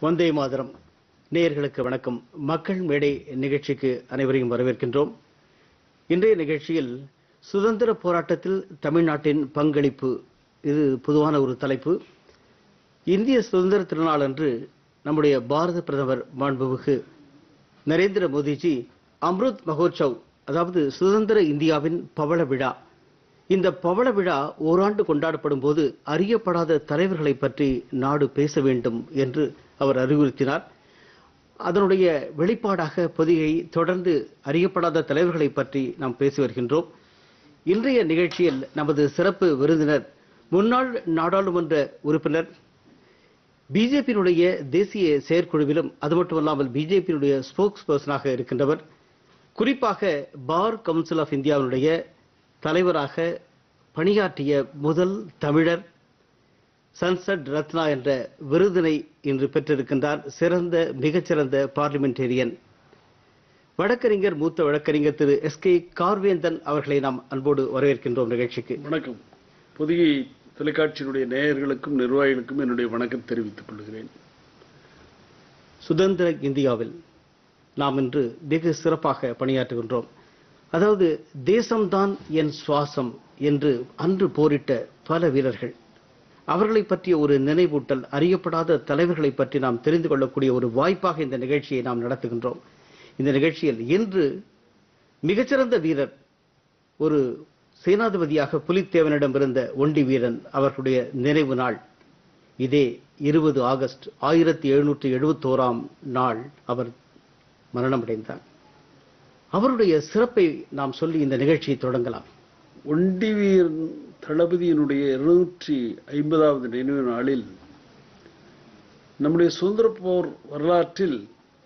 வந்தே மாதரம் நேயர்களுக்கு வணக்கம் மக்கள் மேடை நிகழ்ச்சிக்கு அனைவரையும் வரவேற்கின்றோம் இன்றைய நிகழ்ச்சியில் சுதந்திர போராட்டத்தில் தமிழ்நாட்டின் பங்களிப்பு இது பொதுவான ஒரு தலைப்பு இந்திய சுதந்திர திருநாள் அன்று நம்முடைய பாரத பிரதமர் மாண்புமிகு நரேந்திர மோடிஜி அம்ருத் மகோத்சவ் அதாவது சுதந்திர இந்தியாவின் பவள விழா இந்த பவள விழா ஓராண்டு கொண்டாடப்படும் போது அறியப்படாத தலைவர்களை பற்றி நாடு பேச வேண்டும் என்று அவர் அறிவுறுத்தினார் அதனுடைய வெளிப்பாடாக பொதிகை தொடர்ந்து அறியப்படாத தலைவர்களை பற்றி நாம் பேசி வருகின்றோம் இன்றைய நிகழ்ச்சியில் நமது சிறப்பு விருந்தினர் முன்னாள் நாடாளுமன்ற உறுப்பினர் பிஜேபியினுடைய தேசிய செயற்குழுவிலும் அது மட்டுமல்லாமல் பிஜேபியினுடைய ஸ்போக்ஸ் பர்சனாக இருக்கின்றவர் குறிப்பாக பார் கவுன்சில் ஆஃப் இந்தியாவினுடைய தலைவராக பணியாற்றிய முதல் தமிழர் சன்சட் ரத்னா என்ற விருதினை இன்று பெற்றிருக்கின்றார் சிறந்த மிகச்சிறந்த பார்லிமெண்டேரியன் வழக்கறிஞர் மூத்த வழக்கறிஞர் திரு எஸ் கே கார்வேந்தன் அவர்களை நாம் அன்போடு வரவேற்கின்றோம் நிகழ்ச்சிக்கு வணக்கம் பொதிகை தொலைக்காட்சியினுடைய நேயர்களுக்கும் நிர்வாகிகளுக்கும் என்னுடைய வணக்கம் தெரிவித்துக் கொள்கிறேன் சுதந்திர இந்தியாவில் நாம் இன்று வெகு சிறப்பாக பணியாற்றுகின்றோம் அதாவது தேசம்தான் என் சுவாசம் என்று அன்று போரிட்ட பல வீரர்கள் அவர்களை பற்றிய ஒரு நினைவூட்டல் அறியப்படாத தலைவர்களை பற்றி நாம் தெரிந்து கொள்ளக்கூடிய ஒரு வாய்ப்பாக இந்த நிகழ்ச்சியை நாம் நடத்துகின்றோம் இந்த நிகழ்ச்சியில் இன்று மிகச்சிறந்த வீரர் ஒரு சேனாதிபதியாக புலித்தேவனிடம் இருந்த ஒண்டி வீரன் அவர்களுடைய நினைவு நாள் இதே இருபது ஆகஸ்ட் ஆயிரத்தி எழுநூற்றி எழுபத்தோராம் நாள் அவர் மரணமடைந்தார் அவருடைய சிறப்பை நாம் சொல்லி இந்த நிகழ்ச்சியை தொடங்கலாம் ஒண்டிவீர் தளபதியினுடைய இருநூற்றி ஐம்பதாவது நினைவு நாளில் நம்முடைய சுதந்திர போர் வரலாற்றில்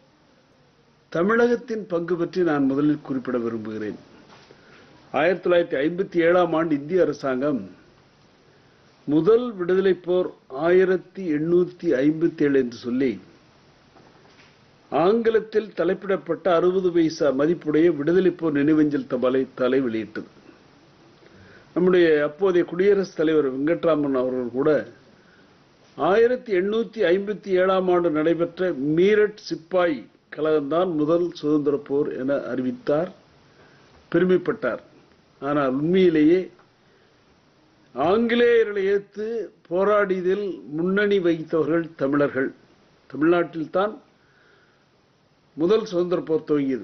தமிழகத்தின் பங்கு பற்றி நான் முதலில் குறிப்பிட விரும்புகிறேன் ஆயிரத்தி தொள்ளாயிரத்தி ஐம்பத்தி ஏழாம் ஆண்டு இந்திய அரசாங்கம் முதல் விடுதலை போர் ஆயிரத்தி எண்ணூத்தி ஐம்பத்தி ஏழு என்று சொல்லி ஆங்கிலத்தில் தலைப்பிடப்பட்ட அறுபது பைசா மதிப்புடைய விடுதலை போர் நினைவஞ்சல் தபாலை தலை வெளியிட்டது நம்முடைய அப்போதைய குடியரசுத் தலைவர் வெங்கட்ராமன் அவர்கள் கூட ஆயிரத்தி எண்ணூத்தி ஐம்பத்தி ஏழாம் ஆண்டு நடைபெற்ற மீரட் சிப்பாய் கழகம்தான் முதல் சுதந்திர போர் என அறிவித்தார் பெருமைப்பட்டார் ஆனால் உண்மையிலேயே ஆங்கிலேயர்களை ஏற்று போராடியதில் முன்னணி வகித்தவர்கள் தமிழர்கள் தமிழ்நாட்டில்தான் முதல் சுதந்திர போர் துவங்கியது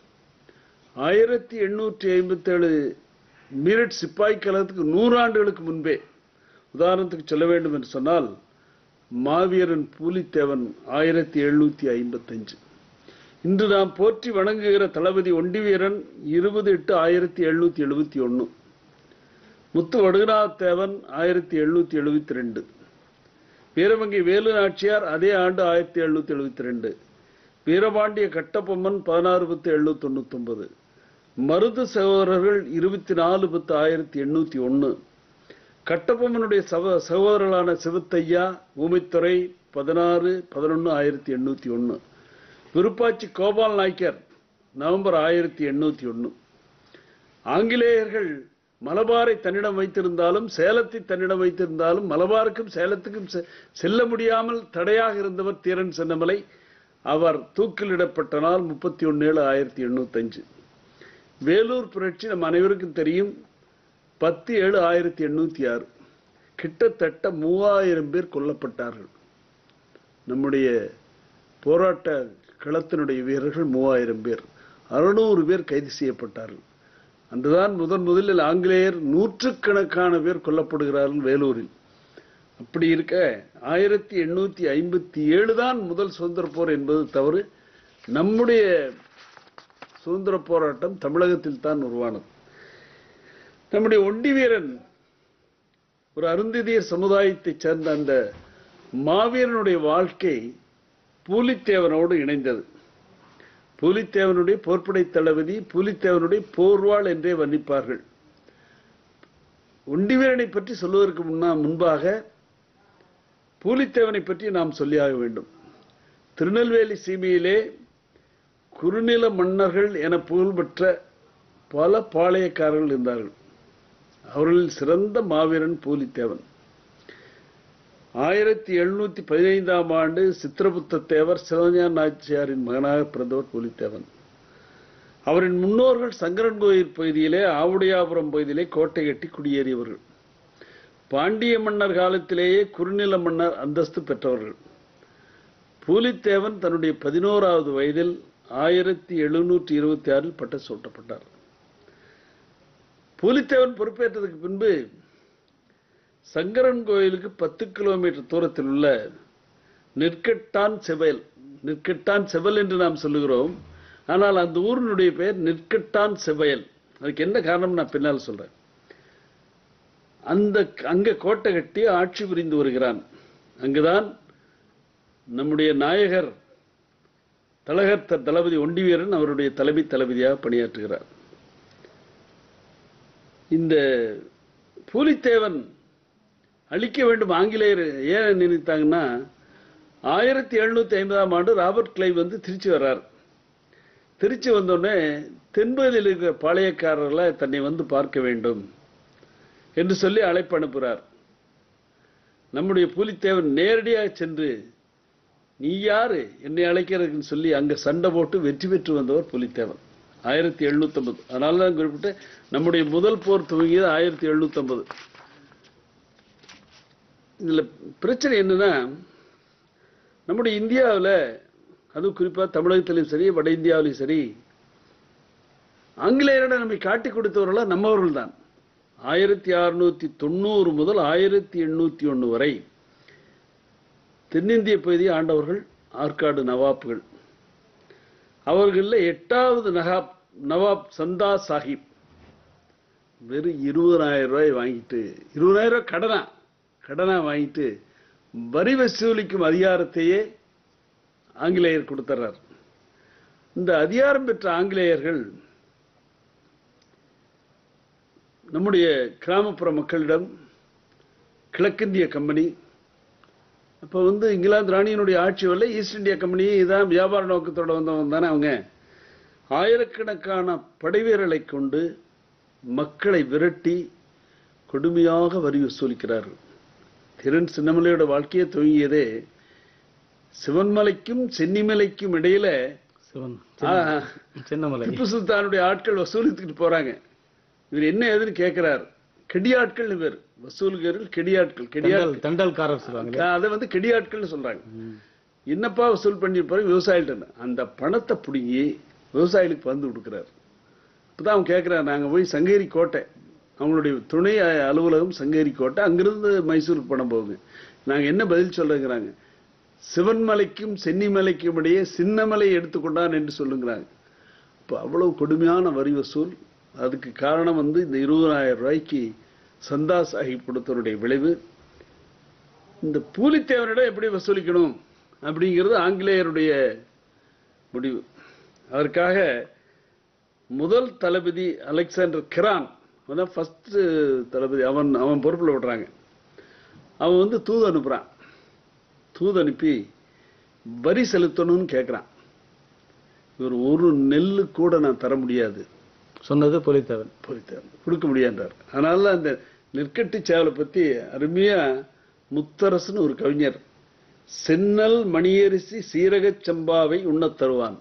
ஆயிரத்தி எண்ணூற்றி ஐம்பத்தி ஏழு மீரட் சிப்பாய் கழகத்துக்கு நூறு ஆண்டுகளுக்கு முன்பே உதாரணத்துக்கு சொல்ல வேண்டும் என்று சொன்னால் மாவீரன் பூலித்தேவன் ஆயிரத்தி எழுநூத்தி ஐம்பத்தஞ்சு இன்று நாம் போற்றி வணங்குகிற தளபதி ஒண்டிவீரன் இருபது எட்டு ஆயிரத்தி எழுநூத்தி எழுபத்தி ஒன்னு முத்து வடுகநாத் தேவன் ஆயிரத்தி எழுநூத்தி எழுபத்தி ரெண்டு வீரமங்கை வேலு நாச்சியார் அதே ஆண்டு ஆயிரத்தி எழுநூத்தி எழுபத்தி ரெண்டு வீரபாண்டிய கட்டபொம்மன் பதினாறு பத்து எழுநூத்தி தொண்ணூத்தி ஒன்பது மருது சகோதரர்கள் இருபத்தி நாலு பத்து ஆயிரத்தி எண்ணூத்தி ஒன்னு கட்டபொம்மனுடைய சகோ சகோதரர்களான சிவத்தையா ஊமைத்துறை பதினாறு பதினொன்னு ஆயிரத்தி எண்ணூத்தி ஒன்னு விருப்பாச்சி கோபால் நாய்க்கர் நவம்பர் ஆயிரத்தி எண்ணூத்தி ஒன்னு ஆங்கிலேயர்கள் மலபாரை தன்னிடம் வைத்திருந்தாலும் சேலத்தை தன்னிடம் வைத்திருந்தாலும் மலபாருக்கும் சேலத்துக்கும் செ- செல்ல முடியாமல் தடையாக இருந்தவர் தீரன் சென்னமலை அவர் தூக்கிலிடப்பட்ட நாள் முப்பத்தி ஒன்னு ஏழு ஆயிரத்தி எண்ணூத்தஞ்சு வேலூர் புரட்சி நம் அனைவருக்கும் தெரியும் பத்து ஏழு ஆயிரத்தி எண்ணூத்தி ஆறு கிட்டத்தட்ட மூவாயிரம் பேர் கொல்லப்பட்டார்கள் நம்முடைய போராட்ட களத்தினுடைய வீரர்கள் மூவாயிரம் பேர் அறுநூறு பேர் கைது செய்யப்பட்டார்கள் அன்றுதான் முதன் முதலில் ஆங்கிலேயர் நூற்றுக்கணக்கான பேர் கொல்லப்படுகிறார்கள் வேலூரில் அப்படி இருக்க ஆயிரத்தி எண்ணூத்தி ஐம்பத்தி ஏழு தான் முதல் சுதந்திர போர் என்பது தவறு நம்முடைய சுதந்திர போராட்டம் தமிழகத்தில் தான் உருவானது நம்முடைய ஒண்டி வீரன் ஒரு அருந்ததியர் சமுதாயத்தைச் சேர்ந்த அந்த மாவீரனுடைய வாழ்க்கை பூலித்தேவனோடு இணைந்தது பூலித்தேவனுடைய போர்ப்படை தளபதி பூலித்தேவனுடைய போர்வாள் என்றே வர்ணிப்பார்கள் ஒண்டிவீரனை பற்றி சொல்வதற்கு முன்னா முன்பாக பூலித்தேவனை பற்றி நாம் சொல்லியாக வேண்டும் திருநெல்வேலி சீமையிலே குறுநில மன்னர்கள் என புகழ்பெற்ற பல பாளையக்காரர்கள் இருந்தார்கள் அவர்களில் சிறந்த மாவீரன் பூலித்தேவன் ஆயிரத்தி எழுநூத்தி பதினைந்தாம் ஆண்டு சித்திரபுத்த தேவர் சிவஞான நாச்சியாரின் மகனாக பிறந்தவர் புலித்தேவன் அவரின் முன்னோர்கள் சங்கரன்கோயில் பகுதியிலே ஆவுடையாபுரம் பகுதியிலே கோட்டை கட்டி குடியேறியவர்கள் பாண்டிய மன்னர் காலத்திலேயே குறுநில மன்னர் அந்தஸ்து பெற்றவர்கள் பூலித்தேவன் தன்னுடைய பதினோராவது வயதில் ஆயிரத்தி எழுநூற்றி இருபத்தி ஆறில் பட்ட சூட்டப்பட்டார் பூலித்தேவன் பொறுப்பேற்றதுக்கு பின்பு சங்கரன் கோயிலுக்கு பத்து கிலோமீட்டர் தூரத்தில் உள்ள நெற்கட்டான் செவல் நெற்கட்டான் செவல் என்று நாம் சொல்லுகிறோம் ஆனால் அந்த ஊரினுடைய பெயர் நெற்கட்டான் செவயல் அதுக்கு என்ன காரணம் நான் பின்னால் சொல்றேன் அந்த அங்க கோட்டை கட்டி ஆட்சி புரிந்து வருகிறான் அங்குதான் நம்முடைய நாயகர் தலகர் த- தளபதி ஒண்டிவீரன் அவருடைய தலைமை தளபதியாக பணியாற்றுகிறார் இந்த பூலித்தேவன் அழிக்க வேண்டும் ஆங்கிலேயர் ஏன் நினைத்தாங்கன்னா ஆயிரத்தி எழுநூத்தி ஐம்பதாம் ஆண்டு ராபர்ட் கிளைவ் வந்து திருச்சி வர்றார் திருச்சி வந்தோடனே தென்பகுதியில் இருக்கிற பாளையக்காரர்களை தன்னை வந்து பார்க்க வேண்டும் என்று சொல்லி அழைப்பு அனுப்புகிறார் நம்முடைய புலித்தேவன் நேரடியாக சென்று நீ யாரு என்னை அழைக்கிறதுக்குன்னு சொல்லி அங்க சண்டை போட்டு வெற்றி பெற்று வந்தவர் புலித்தேவன் ஆயிரத்தி எழுநூத்தி ஐம்பது அதனால தான் குறிப்பிட்டு நம்முடைய முதல் போர் துவங்கியது ஆயிரத்தி எழுநூத்தி ஐம்பது இதுல பிரச்சனை என்னன்னா நம்முடைய இந்தியாவில் அதுவும் குறிப்பா தமிழகத்திலும் சரி வட இந்தியாவிலும் சரி ஆங்கிலேயரிடம் நம்மை காட்டி கொடுத்தவர்களா நம்மவர்கள் தான் ஆயிரத்தி அறுநூத்தி தொண்ணூறு முதல் ஆயிரத்தி எண்ணூத்தி ஒன்று வரை தென்னிந்திய பகுதியை ஆண்டவர்கள் ஆற்காடு நவாப்கள் அவர்களில் எட்டாவது நகாப் நவாப் சந்தா சாஹிப் வெறும் இருபதாயிரம் ரூபாய் வாங்கிட்டு இருபதாயிரம் ரூபாய் கடனா கடனா வாங்கிட்டு வரி வசூலிக்கும் அதிகாரத்தையே ஆங்கிலேயர் கொடுத்துறார் இந்த அதிகாரம் பெற்ற ஆங்கிலேயர்கள் நம்முடைய கிராமப்புற மக்களிடம் கிழக்கிந்திய கம்பெனி அப்போ வந்து இங்கிலாந்து ராணியினுடைய ஆட்சி வரல ஈஸ்ட் இந்தியா கம்பெனி இதான் வியாபார நோக்கத்தோட வந்தவங்க தானே அவங்க ஆயிரக்கணக்கான படைவீரர்களை கொண்டு மக்களை விரட்டி கொடுமையாக வரி வசூலிக்கிறார்கள் திறன் சின்னமலையோட வாழ்க்கையை துவங்கியதே சிவன்மலைக்கும் சென்னிமலைக்கும் இடையில சிவன் ஆ, சின்னமலை திப்பு சுல்தானுடைய ஆட்கள் வசூலித்துக்கிட்டு போறாங்க இவர் என்ன ஏதுன்னு கேட்கிறார் கெடியாட்கள் இவர் வசூல்கரில் கெடியாட்கள் கெடியாட்கள் தண்டல் தண்டல்காரர் சொல்லுவாங்க அதை வந்து கெடியாட்கள்னு சொல்றாங்க என்னப்பா வசூல் பண்ணிருப்பாரு விவசாயிகிட்ட அந்த பணத்தை பிடுங்கி விவசாயிகளுக்கு வந்து கொடுக்குறாரு இப்பதான் அவன் கேட்கிறார் நாங்க போய் சங்கேரி கோட்டை அவங்களுடைய துணை அ- அலுவலகம் சங்கேரி கோட்டை அங்கிருந்து மைசூருக்கு பணம் போகுது நாங்க என்ன பதில் சொல்றேங்கிறாங்க சிவன்மலைக்கும் சென்னிமலைக்கும் இடையே சின்னமலை எடுத்துக்கொண்டான் என்று சொல்லுங்கிறாங்க இப்போ அவ்வளவு கொடுமையான வரி வசூல் அதுக்கு காரணம் வந்து இந்த இருபதாயிரம் ரூபாய்க்கு சந்தா சாஹிப் கொடுத்தவருடைய விளைவு இந்த பூலித்தேவனிடம் எப்படி வசூலிக்கணும் அப்படிங்கிறது ஆங்கிலேயருடைய முடிவு அதற்காக முதல் தளபதி அலெக்சாண்டர் கிரான் அவன் ஃபர்ஸ்ட் தளபதி அவன் அவன் பொறுப்பில் விடுறாங்க அவன் வந்து தூது அனுப்புறான் தூது அனுப்பி வரி செலுத்தணும்னு கேட்குறான் இவர் ஒரு நெல்லு கூட நான் தர முடியாது சொன்னது புலித்தேவன் பொறித்தார் கொடுக்க முடியாண்டார் அதனால அந்த நெற்கட்டு சேவலை பத்தி அருமையா முத்தரசுன்னு ஒரு கவிஞர் சென்னல் மணியரிசி சீரகச் சம்பாவை உண்ணத் தருவான்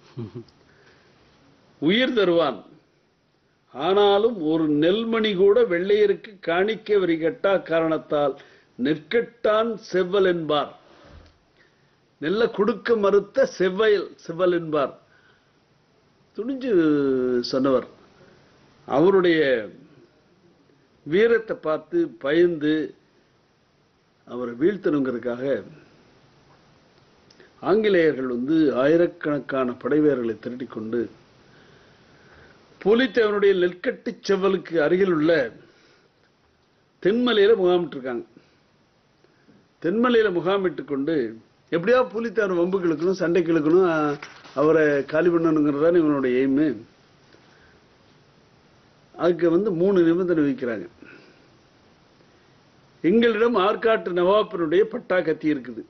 உயிர் தருவான் ஆனாலும் ஒரு நெல்மணி கூட வெள்ளையருக்கு காணிக்க வரி கட்டா காரணத்தால் நெற்கட்டான் செவ்வல் என்பார் நெல்ல கொடுக்க மறுத்த செவ்வையல் செவ்வல் என்பார் துணிஞ்சு சொன்னவர் அவருடைய வீரத்தை பார்த்து பயந்து அவரை வீழ்த்தணுங்கிறதுக்காக ஆங்கிலேயர்கள் வந்து ஆயிரக்கணக்கான படைவீரர்களை திரட்டிக் கொண்டு புலித்தேவனுடைய நெற்கட்டு செவ்வலுக்கு அருகில் உள்ள தென்மலையில முகாமிட்டிருக்காங்க தென்மலையில முகாமிட்டு கொண்டு எப்படியா புலித்தேவன் வம்புக்கு இழுக்கணும் சண்டைக்கு இழுக்கணும் அஹ், அவரை காலி பண்ணணுங்கிறது தான் இவனுடைய எய்மு அதுக்கு வந்து மூணு நிபந்தனை வைக்கிறாங்க எங்களிடம் ஆற்காட்டு நவாப்பினுடைய பட்டா கத்தி இருக்குது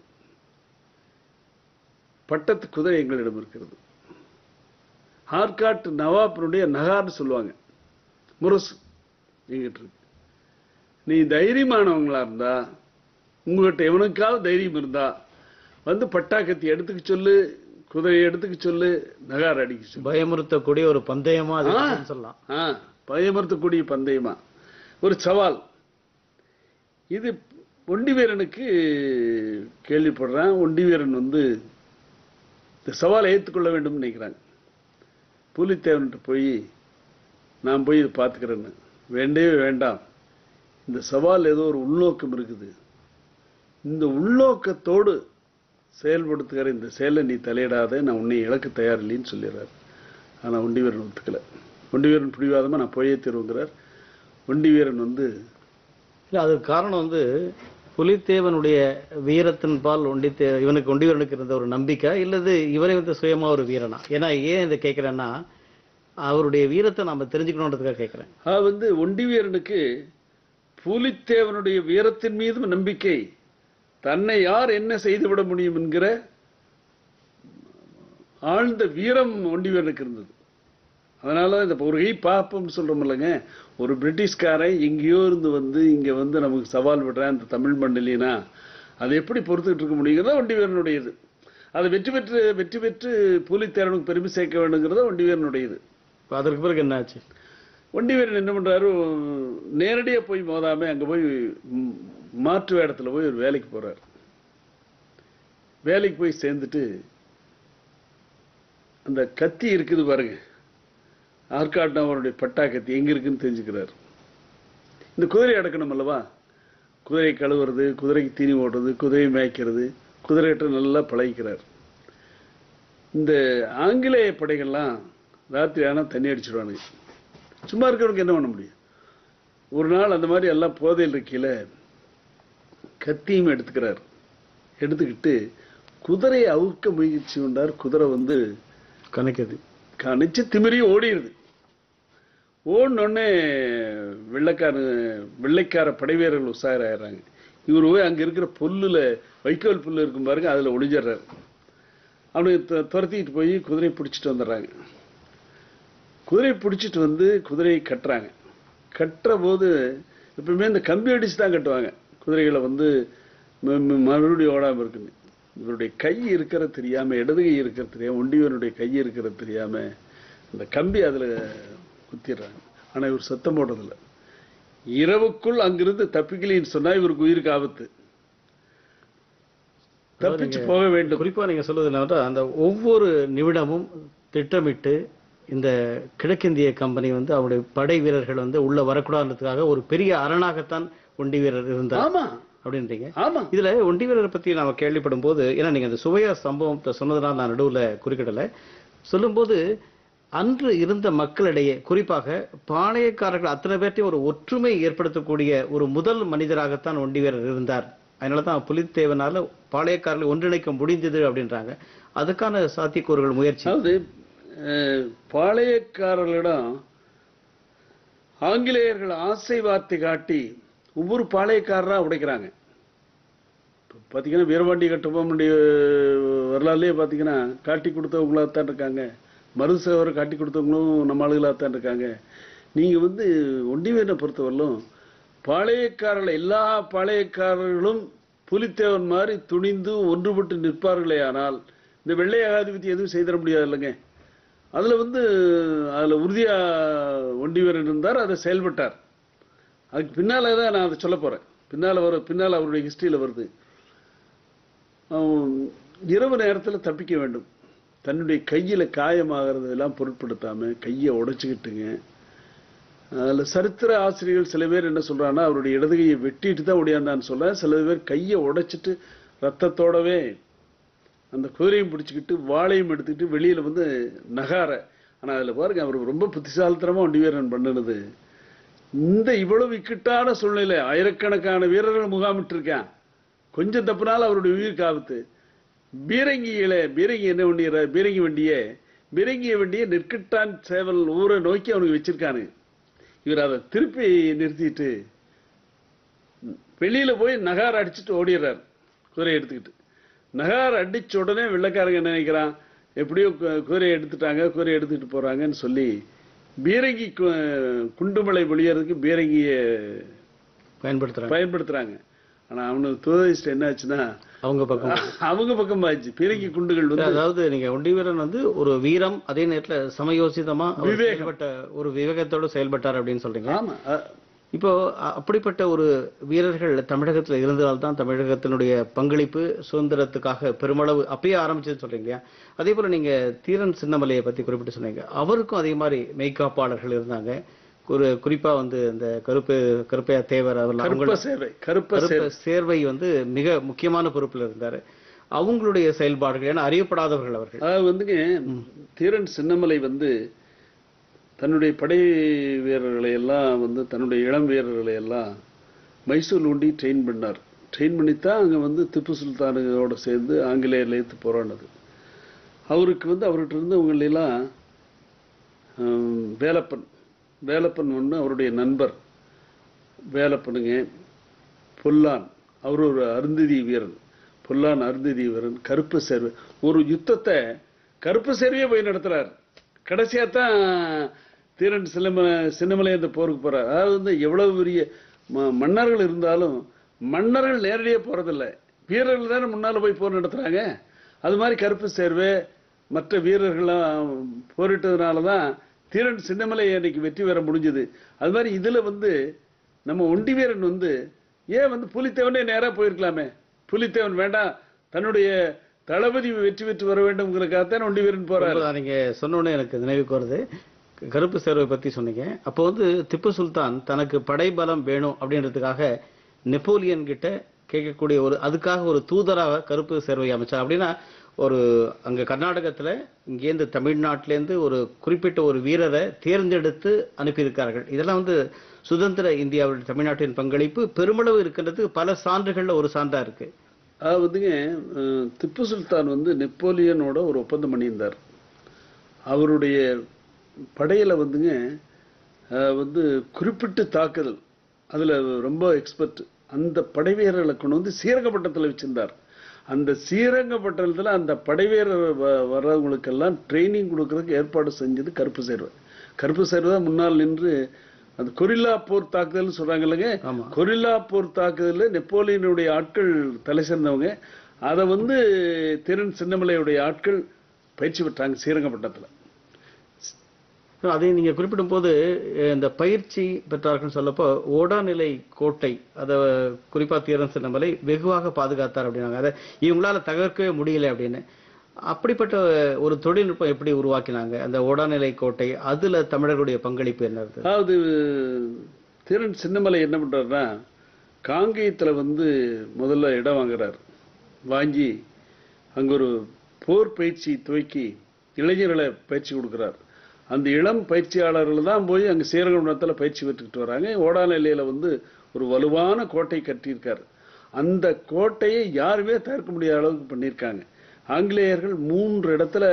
பட்டத்து குதிரை எங்களிடம் இருக்கிறது ஆற்காட்டு நவாப்பினுடைய நகார்னு சொல்லுவாங்க முரசு எங்கிட்ட இருக்கு நீ தைரியமானவங்களா இருந்தா உங்ககிட்ட எவனுக்காவது தைரியம் இருந்தா வந்து பட்டாக்கத்தி எடுத்துக்க சொல்லு குதிரையை எடுத்துக்க சொல்லு நகார் அடிக்க சொல்லு பயமுறுத்தக்கூடிய ஒரு பந்தயமா அது ஆ. இருக்குன்னு சொல்லலாம் ஆ பயமறுத்தக்கூடிய பந்தயமா ஒரு சவால் இது ஒண்டி வீரனுக்கு கேள்விப்படுறான் ஒண்டி வீரன் வந்து இந்த சவாலை ஏற்றுக்கொள்ள வேண்டும் நினைக்கிறாங்க புலித்தேவன்கிட்ட போய் நான் போய் இதை பார்த்துக்கிறேன்னு வேண்டவே வேண்டாம் இந்த சவால் ஏதோ ஒரு உள்நோக்கம் இருக்குது இந்த உள்நோக்கத்தோடு செயல்படுத்துகிற இந்த செயலை நீ தலையிடாத நான் உன்னை இழக்க தயாரில்லைன்னு சொல்லிடுறாரு ஆனா ஒண்டி வீரன் ஒத்துக்கல ஒண்டி வீரன் பிடிவாதமா நான் போயே தீருங்கிறார் ஒண்டி வீரன் வந்து இல்ல அதுக்கு காரணம் வந்து புலித்தேவனுடைய வீரத்தின் பால் ஒண்டித்தே இவனுக்கு ஒண்டிவீரனுக்கு இருந்த ஒரு நம்பிக்கை இல்லது இவரே வந்து சுயமா ஒரு வீரனா ஏன்னா ஏன் இதை கேட்கிறேன்னா அவருடைய வீரத்தை நாம தெரிஞ்சுக்கணுன்றதுக்காக கேட்கிறேன் அது வந்து ஒண்டி வீரனுக்கு புலித்தேவனுடைய வீரத்தின் மீதும் நம்பிக்கை தன்னை யார் என்ன செய்துவிட முடியும் என்கிற ஆழ்ந்த வீரம் ஒண்டி வீரனுக்கு இருந்தது அதனால இந்த ஒரு கை பாப்போம்னு சொல்றோம் இல்லைங்க ஒரு பிரிட்டிஷ்காரன் எங்கேயோ இருந்து வந்து இங்க வந்து நமக்கு சவால் விடுறான் இந்த தமிழ் மண்டலினா அதை எப்படி பொறுத்துக்கிட்டு இருக்க முடியுங்கிறத ஒண்டி வீரனுடையது அதை வெற்றி பெற்று வெற்றி பெற்று புலித்தேவனுக்கு பெருமை சேர்க்க வேண்டுங்கிறத ஒண்டி வீரனுடையது இப்ப அதற்கு பிறகு என்ன ஆச்சு ஒண்டி வீரன் என்ன பண்றாரு நேரடியா போய் மோதாம அங்க போய் ம், மாற்று வேடத்துல போய் ஒரு வேலைக்கு போறாரு வேலைக்கு போய் சேர்ந்துட்டு அந்த கத்தி இருக்குது பாருங்க ஆற்காட்டம் அவருடைய பட்டா கத்தி எங்க இருக்குன்னு தெரிஞ்சுக்கிறாரு இந்த குதிரை அடக்கணும் அல்லவா குதிரை கழுவுறது குதிரைக்கு தீனி ஓடுறது குதிரையை மேய்க்கிறது குதிரைகிட்ட நல்லா பழகிக்கிறார் இந்த ஆங்கிலேய படைகள்லாம் ராத்திரி ஆனா தண்ணி அடிச்சிடுவானுங்க சும்மா இருக்கிறவனுக்கு என்ன பண்ண முடியும் ஒரு நாள் அந்த மாதிரி எல்லாம் போதையில் இருக்கையில கத்தியும் எடுத்துக்கிறார் எடுத்துக்கிட்டு குதிரையை அவுக்க முயற்சி கொண்டார் குதிரை வந்து கணக்குது கணிச்சு திமிரி ஓடிடுது ஓடினோடனே வெள்ளைக்கார வெள்ளைக்கார படைவீரர்கள் உஷாராயிடுறாங்க இவர் போய் அங்க இருக்கிற புல்லுல வைக்கோல் புல்லு இருக்கும் பாருங்க அதுல ஒளிஞ்சிடுறாரு அவனுக்கு து- துரத்திட்டு போய் குதிரையை பிடிச்சிட்டு வந்துடுறாங்க குதிரையை பிடிச்சிட்டு வந்து குதிரையை கட்டுறாங்க கட்டுற போது எப்பவுமே இந்த கம்பி அடிச்சு தான் கட்டுவாங்க குதிரைகளை வந்து ம- ம- மறுபடியும் ஓடாம இருக்குன்னு இவருடைய கை இருக்கிற தெரியாம இடது கை இருக்கிற தெரியாம ஒண்டியவனுடைய கை இருக்கிற தெரியாம அந்த கம்பி அதுல குத்திடுறாங்க ஆனா இவர் சத்தம் போடுறதில்ல இரவுக்குள் அங்கிருந்து தப்பிக்கலின்னு சொன்னா இவருக்கு உயிருக்கு ஆபத்து தப்பிச்சு போக வேண்டும் குறிப்பா நீங்க சொல்றது என்னன்னா அந்த ஒவ்வொரு நிமிடமும் திட்டமிட்டு இந்த கிழக்கிந்திய கம்பெனி வந்து அவருடைய படை வீரர்கள் வந்து உள்ள வரக்கூடாதுன்றதுக்காக ஒரு பெரிய அரணாகத்தான் ஒண்டி வீரர் இருந்தார் ஆமா அப்படின்றீங்க ஆமா இதுல ஒண்டி வீரரை பத்தி நாம கேள்விப்படும் போது ஏன்னா நீங்க அந்த சுவையா சம்பவத்தை சொன்னதுனால நான் நடுவுல குறுக்கிடல சொல்லும்போது அன்று இருந்த மக்களிடையே குறிப்பாக பாளையக்காரர்கள் அத்தனை பேர்ட்டையும் ஒரு ஒற்றுமை ஏற்படுத்தக்கூடிய ஒரு முதல் மனிதராகத்தான் ஒண்டி வீரர் இருந்தார் அதனாலதான் புலித்தேவனால பாளையக்காரர்களை ஒன்றிணைக்க முடிந்தது அப்படின்றாங்க அதுக்கான சாத்தியக்கூறுகள் முயற்சி அதாவது அஹ், பாளையக்காரர்களிடம் ஆங்கிலேயர்கள் ஆசை வார்த்தை காட்டி ஒவ்வொரு பாளையக்காரரா உடைக்கிறாங்க இப்ப பாத்தீங்கன்னா வீரபாண்டி கட்டபொம்மனுடைய வரலாறுலயே பாத்தீங்கன்னா காட்டி கொடுத்தவங்களா தான் இருக்காங்க மருதுசேவரை காட்டி கொடுத்தவங்களும் நம்ம ஆளுகளா தான் இருக்காங்க நீங்க வந்து ஒண்டிவேனை பொறுத்தவரையிலும் பாளையக்காரர்கள் எல்லா பாளையக்காரர்களும் புலித்தேவன் மாதிரி துணிந்து ஒன்றுபட்டு நிற்பார்களே ஆனால் இந்த வெள்ளை ஏகாதிபதி எதுவும் செய்திட முடியாது இல்லைங்க அதுல வந்து அதுல உறுதியா ஒண்டி வீரன் இருந்தார் அதை செயல்பட்டார் அதுக்கு பின்னால தான் நான் அதை சொல்ல போறேன் பின்னால வர பின்னால அவருடைய ஹிஸ்டரியில வருது அவன் இரவு நேரத்துல தப்பிக்க வேண்டும் தன்னுடைய கையில காயமாகிறது எல்லாம் பொருட்படுத்தாம கையை உடைச்சுக்கிட்டுங்க அதுல சரித்திர ஆசிரியர்கள் சில பேர் என்ன சொல்றாங்கன்னா அவருடைய இடது கையை வெட்டிட்டு தான் ஓடியாந்தான்னு சொல்ல சில பேர் கையை உடைச்சிட்டு ரத்தத்தோடவே அந்த குதிரையும் பிடிச்சிக்கிட்டு வாளையும் எடுத்துக்கிட்டு வெளியில வந்து நகார ஆனா அதுல பாருங்க அவர் ரொம்ப புத்திசாலித்தனமா ஒண்டி வீரன் பண்ணுனது இந்த இவ்வளவு இக்கட்டான சூழ்நிலை ஆயிரக்கணக்கான வீரர்கள் முகாமிட்டு இருக்கான் கொஞ்சம் தப்புனால அவருடைய உயிருக்கு ஆபத்து பீரங்கியில பீரங்கி என்ன வண்டிய பீரங்கி வண்டிய பீரங்கிய வண்டிய நெற்கிட்டான் சேவல் ஊரை நோக்கி அவனுக்கு வச்சிருக்கானு இவர் அதை திருப்பி நிறுத்திட்டு வெளியில போய் நகார் அடிச்சுட்டு ஓடிடுறார் குதிரையை எடுத்துக்கிட்டு நகார் அடிச்ச உடனே வெள்ளைக்காரங்க என்ன நினைக்கிறான் எப்படியோ கு- குதிரையை எடுத்துட்டாங்க குதிரையை எடுத்துட்டு போறாங்கன்னு சொல்லி பீரங்கி கு- குண்டுமலை பொழியறதுக்கு பீரங்கிய பயன்படுத்துறாங்க பயன்படுத்துறாங்க ஆனா அவனுக்கு துரதிஷ்டம் என்ன ஆச்சுன்னா அவங்க பக்கம் அவங்க பக்கம் ஆச்சு பீரங்கி குண்டுகள் வந்து அதாவது நீங்க ஒண்டி வீரன் வந்து ஒரு வீரம் அதே நேரத்துல சமயோசிதமா அவர் செயல்பட்ட ஒரு விவேகத்தோட செயல்பட்டார் அப்படின்னு சொல்றீங்க ஆமா அ- இப்போ அ- அப்படிப்பட்ட ஒரு வீரர்கள் தமிழகத்துல இருந்ததால்தான் தமிழகத்தினுடைய பங்களிப்பு சுதந்திரத்துக்காக பெருமளவு அப்பயே ஆரம்பிச்சதுன்னு சொல்றீங்க இல்லையா அதே போல நீங்க தீரன் சின்னமலையை பத்தி குறிப்பிட்டு சொன்னீங்க அவருக்கும் அதே மாதிரி மெய்காப்பாளர்கள் இருந்தாங்க ஒரு குறிப்பா வந்து இந்த கருப்பு கருப்பையா தேவர் அவர்கள் அவங்க கருப்ப சேவை கருப்ப சேவை கருப்ப சேர்வை வந்து மிக முக்கியமான பொறுப்புல இருந்தாரு அவங்களுடைய செயல்பாடுகள் ஏன்னா அறியப்படாதவர்கள் அவர்கள் அதாவது வந்துங்க தீரன் சின்னமலை வந்து தன்னுடைய படை வீரர்களை எல்லாம் வந்து தன்னுடைய இளம் வீரர்களை எல்லாம் மைசூர் ஒண்டி ட்ரெயின் பண்ணார் ட்ரெயின் பண்ணித்தான் அங்க வந்து திப்பு சுல்தானோட சேர்ந்து ஆங்கிலேயர்ல ஏத்து போராடினது அவருக்கு வந்து அவர்கிட்ட இருந்தவங்க எல்லாம் ஹம், வேலப்பன் வேலப்பன் ஒன்று அவருடைய நண்பர் வேலப்பனுங்க பொல்லான் அவர் ஒரு அருந்ததி வீரன் பொல்லான் அருந்ததி வீரன் கருப்பு சேர்வை ஒரு யுத்தத்தை கருப்பு சேர்வையே போய் நடத்துறார் கடைசியா தான் தீரன் சின்னம சின்னமலை அந்த போருக்கு போறார் அதாவது வந்து எவ்வளவு பெரிய ம- மன்னர்கள் இருந்தாலும் மன்னர்கள் நேரடியா போறதில்ல வீரர்கள் தானே முன்னால போய் போர் நடத்துறாங்க அது மாதிரி கருப்பு சேர்வை மற்ற வீரர்கள்லாம் போரிட்டதுனால தான் தீரன் சின்னமலை அன்னைக்கு வெற்றி பெற முடிஞ்சது அது மாதிரி இதுல வந்து நம்ம ஒண்டி வீரன் வந்து ஏன் வந்து புலித்தேவனே நேரா போயிருக்கலாமே புலித்தேவன் வேண்டாம் தன்னுடைய தளபதி வெற்றி பெற்று வர வேண்டும்ங்கிறதுக்காகத்தான் ஒண்டி வீரன் போறாரு இப்ப நீங்க சொன்ன உடனே எனக்கு நினைவுக்கு வருது கருப்பு சேர்வை பத்தி சொன்னீங்க அப்போ வந்து திப்பு சுல்தான் தனக்கு படைபலம் வேணும் அப்படின்றதுக்காக நெப்போலியன் கிட்ட கேட்கக்கூடிய ஒரு அதுக்காக ஒரு தூதராக கருப்பு சேர்வை அமைச்சார் அப்படின்னா ஒரு அங்க கர்நாடகத்துல இங்கேருந்து தமிழ்நாட்டிலேருந்து ஒரு குறிப்பிட்ட ஒரு வீரரை தேர்ந்தெடுத்து அனுப்பியிருக்கார்கள் இதெல்லாம் வந்து சுதந்திர இந்தியாவுடைய தமிழ்நாட்டின் பங்களிப்பு பெருமளவு இருக்கின்றது பல சான்றுகள்ல ஒரு சான்றா இருக்கு அதாவதுங்க அஹ், திப்பு சுல்தான் வந்து நெப்போலியனோட ஒரு ஒப்பந்தம் பண்ணியிருந்தார் அவருடைய படையில வந்துங்க அஹ், வந்து குறிப்பிட்டு தாக்குதல் அதுல ரொம்ப எக்ஸ்பர்ட் அந்த படை வீரர்களை கொண்டு வந்து ஸ்ரீரங்கப்பட்டத்தில் வச்சிருந்தார் அந்த ஸ்ரீரங்கப்பட்டணத்துல அந்த படை வீரர் வ- வர்றவங்களுக்கெல்லாம் ட்ரைனிங் கொடுக்கறதுக்கு ஏற்பாடு செஞ்சது கருப்பு சேர்வை கருப்பு சேர்வை தான் முன்னால் நின்று அந்த கொரில்லா போர் தாக்குதல்னு சொல்றாங்க இல்லைங்க ஆமா கொரில்லா போர் தாக்குதல்ல நெப்போலியனுடைய ஆட்கள் தலை சேர்ந்தவங்க அதை வந்து திறன் சின்னமலையுடைய ஆட்கள் பயிற்சி பெற்றாங்க ஸ்ரீரங்கப்பட்டத்துல அதை நீங்க குறிப்பிடும் போது அஹ், இந்த பயிற்சி பெற்றார்கள் சொல்லப்போ ஓடாநிலை கோட்டை அதை குறிப்பா தீரன் சின்னமலை வெகுவாக பாதுகாத்தார் அப்படின்னாங்க அதை இவங்களால தகர்க்கவே முடியல அப்படின்னு அப்படிப்பட்ட ஒரு தொழில்நுட்பம் எப்படி உருவாக்கினாங்க அந்த ஓடாநிலை கோட்டை அதுல தமிழர்களுடைய பங்களிப்பு என்ன இருந்தது அதாவது திறன் சின்னமலை என்ன பண்றாருன்னா காங்கேயத்துல வந்து முதல்ல இடம் வாங்குறார் வாங்கி அங்க ஒரு போர் பயிற்சி துவக்கி இளைஞர்களை பயிற்சி கொடுக்கிறார் அந்த இளம் பயிற்சியாளர்கள் தான் போய் அங்க ஸ்ரீரங்கத்தில் பயிற்சி பெற்றுக்கிட்டு வராங்க ஓடாநிலையில வந்து ஒரு வலுவான கோட்டை கட்டியிருக்காரு அந்த கோட்டையை யாருமே தவிர்க்க முடியாத அளவுக்கு பண்ணியிருக்காங்க ஆங்கிலேயர்கள் மூன்று இடத்துல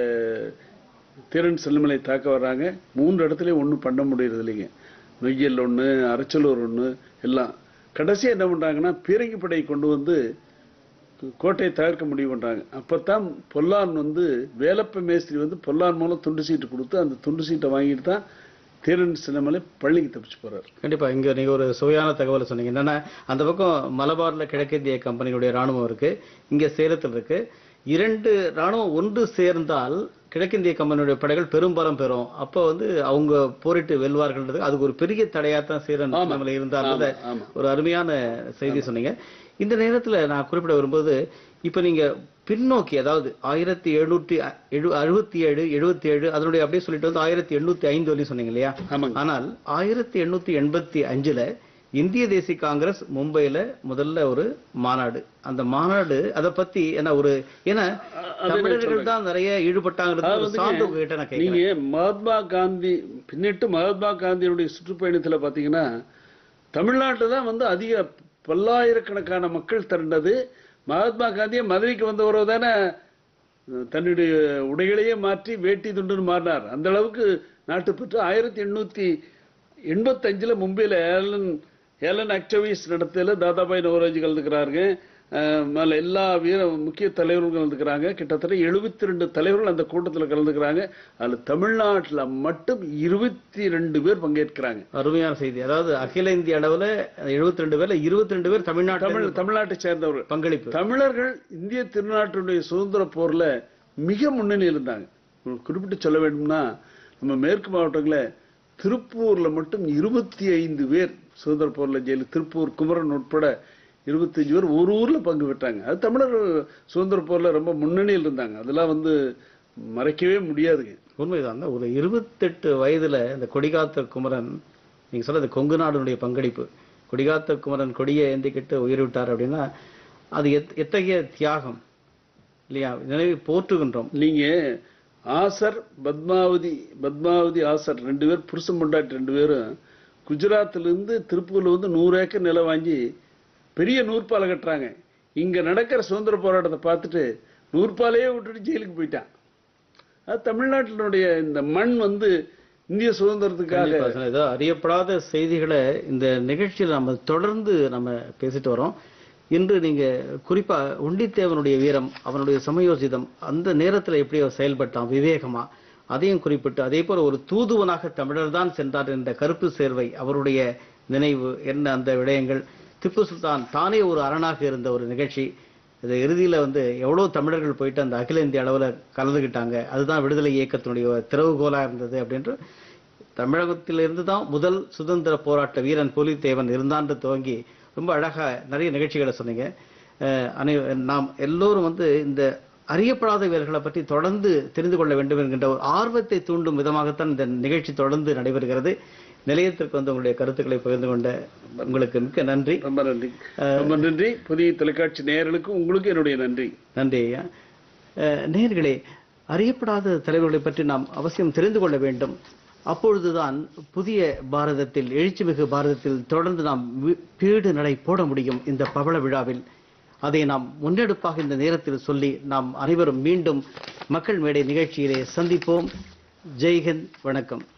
திறன் செல்லுமலை தாக்க வர்றாங்க மூன்று இடத்துலயும் ஒண்ணும் பண்ண முடியறது இல்லைங்க நொய்யல் ஒண்ணு அரச்சலூர் ஒண்ணு எல்லாம் கடைசியா என்ன பண்றாங்கன்னா பீரங்கி படை கொண்டு வந்து கோட்டையை தவிர்க்க முடிவு பண்றாங்க அப்பதான் பொல்லான் வந்து வேலப்ப மேஸ்திரி வந்து பொல்லான் மூலம் துண்டு சீட்டு கொடுத்து அந்த துண்டு சீட்டை வாங்கிட்டு தான் தீரன் சின்னமலை பள்ளிக்கு தப்பிச்சு போறாரு கண்டிப்பா இங்க நீங்க ஒரு சுவையான தகவலை சொன்னீங்க என்னன்னா அந்த பக்கம் மலபார்ல கிழக்கிந்திய கம்பெனியுடைய ராணுவம் இருக்கு இங்க சேலத்தில் இருக்கு இரண்டு ராணுவம் ஒன்று சேர்ந்தால் கிழக்கிந்திய கம்பெனியுடைய படைகள் பெரும்பலம் பெறும் அப்ப வந்து அவங்க போரிட்டு வெல்வார்கள் அதுக்கு ஒரு பெரிய தடையாத்தான் சீரன் சின்னமலை இருந்தால் ஆமா, ஆமா. ஒரு அருமையான செய்தி சொன்னீங்க இந்த நேரத்துல நான் குறிப்பிட வரும்போது இப்ப நீங்க பின்னோக்கி அதாவது ஆயிரத்தி எழுநூற்றி எழு அறுபத்தி ஏழு எழுபத்தி ஏழு அதனுடைய அப்படியே சொல்லிட்டு வந்து ஆயிரத்தி எண்ணூத்தி ஐந்து வரையும் சொன்னீங்க இல்லையா ஆமாங்க ஆனால் ஆயிரத்தி எண்ணூத்தி எண்பத்தி அஞ்சுல இந்திய தேசிய காங்கிரஸ் மும்பைல முதல்ல ஒரு மாநாடு அந்த மாநாடு அத பத்தி என்ன ஒரு ஏன்னா தமிழர்கள் தான் நிறைய ஈடுபட்டாங்கிறது ஒரு சான்று உங்ககிட்ட நான் கேட்கிறேன் நீங்க மகாத்மா காந்தி பின்னிட்டு மகாத்மா காந்தியினுடைய சுற்றுப்பயணத்துல பாத்தீங்கன்னா தமிழ்நாட்டுல தான் வந்து அதிக பல்லாயிரக்கணக்கான மக்கள் திரண்டது மகாத்மா காந்தியை மதுரைக்கு வந்தவரோ தானே தன்னுடைய உடைகளையே மாற்றி வேட்டி துண்டுன்னு மாறினார் அந்த அளவுக்கு நாட்டுப்பற்று ஆயிரத்தி எண்ணூத்தி எண்பத்தஞ்சுல மும்பையில ஏலன் ஏலன் ஆக்டிவிஸ் நடத்தல தாதாபாய் நவரோஜி கலந்துக்கிறாருங்க அஹ், மேல எல்லா வீர முக்கிய தலைவர்களும் கலந்துக்கிறாங்க கிட்டத்தட்ட எழுபத்தி ரெண்டு தலைவர்கள் அந்த கூட்டத்தில் கலந்துக்கிறாங்க அதுல தமிழ்நாட்டுல மட்டும் இருபத்தி ரெண்டு பேர் பங்கேற்கிறாங்க அருமையான செய்தி அதாவது அகில இந்திய அளவுல 72 ரெண்டு பேர்ல 22 பேர் தமிழ்நாட்டில் தமிழ் தமிழ்நாட்டை சேர்ந்தவர்கள் பங்களிப்பு தமிழர்கள் இந்திய திருநாட்டுடைய சுதந்திர போர்ல மிக முன்னணியில் இருந்தாங்க ஒரு குறிப்பிட்டு சொல்ல வேண்டும்னா நம்ம மேற்கு மாவட்டங்கள திருப்பூர்ல மட்டும் இருபத்தி ஐந்து பேர் சுதந்திர போர்ல ஜெயிலு திருப்பூர் குமரன் உட்பட இருபத்தஞ்சு பேர் ஒரு ஊர்ல பங்கு பெற்றாங்க அது தமிழர்கள் சுதந்திர போர்ல ரொம்ப முன்னணியில் இருந்தாங்க அதெல்லாம் வந்து மறைக்கவே முடியாதுங்க உண்மைதான் ஒரு இருபத்தெட்டு வயதுல இந்த கொடிகாத்த குமரன் நீங்க சொல்றது கொங்கு நாடுனுடைய பங்களிப்பு கொடிகாத்த குமரன் கொடியை ஏந்திக்கிட்டு உயிர் விட்டார் அப்படின்னா அது எத்- எத்தகைய தியாகம் இல்லையா நினைவு போற்றுகின்றோம் நீங்க ஆசர் பத்மாவதி பத்மாவதி ஆசர் ரெண்டு பேர் புருஷன் பொண்டாட்டி ரெண்டு பேரும் குஜராத்ல இருந்து திருப்பூர்ல வந்து நூறு ஏக்கர் நிலம் வாங்கி பெரிய நூற்பாலை கட்டுறாங்க இங்க நடக்கிற சுதந்திர போராட்டத்தை பார்த்துட்டு நூற்பாலையே விட்டுட்டு ஜெயிலுக்கு போயிட்டான் அது தமிழ்நாட்டினுடைய இந்த மண் வந்து இந்திய சுதந்திரத்துக்காக கண்டிப்பா சார். ஏதோ அறியப்படாத செய்திகளை இந்த நிகழ்ச்சியில் நம்ம தொடர்ந்து நம்ம பேசிட்டு வரோம் இன்று நீங்க குறிப்பா உண்டித்தேவனுடைய வீரம் அவனுடைய சமயோசிதம் அந்த நேரத்துல எப்படி அவர் செயல்பட்டான் விவேகமா அதையும் குறிப்பிட்டு அதே போல ஒரு தூதுவனாக தமிழர் தான் சென்றார் என்ற கருப்பு சேர்வை அவருடைய நினைவு என்ன அந்த விடயங்கள் திப்பு சுல்தான் தானே ஒரு அரணாக இருந்த ஒரு நிகழ்ச்சி இது இறுதியில வந்து எவ்வளவு தமிழர்கள் போயிட்டு அந்த அகில இந்திய அளவுல கலந்துக்கிட்டாங்க அதுதான் விடுதலை இயக்கத்தினுடைய திறவுகோலா இருந்தது அப்படின்ற தமிழகத்திலிருந்து தான் முதல் சுதந்திர போராட்ட வீரன் புலித்தேவன் இருந்தான்னு துவங்கி ரொம்ப அழகா நிறைய நிகழ்ச்சிகளை சொன்னீங்க அஹ் அனை- நாம் எல்லோரும் வந்து இந்த அறியப்படாத வீரர்களை பற்றி தொடர்ந்து தெரிந்து கொள்ள வேண்டும் என்கின்ற ஒரு ஆர்வத்தை தூண்டும் விதமாகத்தான் இந்த நிகழ்ச்சி தொடர்ந்து நடைபெறுகிறது நிலையத்திற்கு வந்து உங்களுடைய கருத்துக்களை பகிர்ந்து கொண்ட உங்களுக்கு மிக்க நன்றி ரொம்ப நன்றி ரொம்ப நன்றி புதிய தொலைக்காட்சி நேயர்களுக்கும் உங்களுக்கு என்னுடைய நன்றி நன்றி ஐயா அஹ், நேயர்களே அறியப்படாத தலைவர்களை பற்றி நாம் அவசியம் தெரிந்து கொள்ள வேண்டும் அப்பொழுதுதான் புதிய பாரதத்தில் எழுச்சிமிகு பாரதத்தில் தொடர்ந்து நாம் வி- பீடு நடை போட முடியும் இந்த பவள விழாவில் அதை நாம் முன்னெடுப்பாக இந்த நேரத்தில் சொல்லி நாம் அனைவரும் மீண்டும் மக்கள் மேடை நிகழ்ச்சியிலே சந்திப்போம் ஜெய்ஹிந்த் வணக்கம்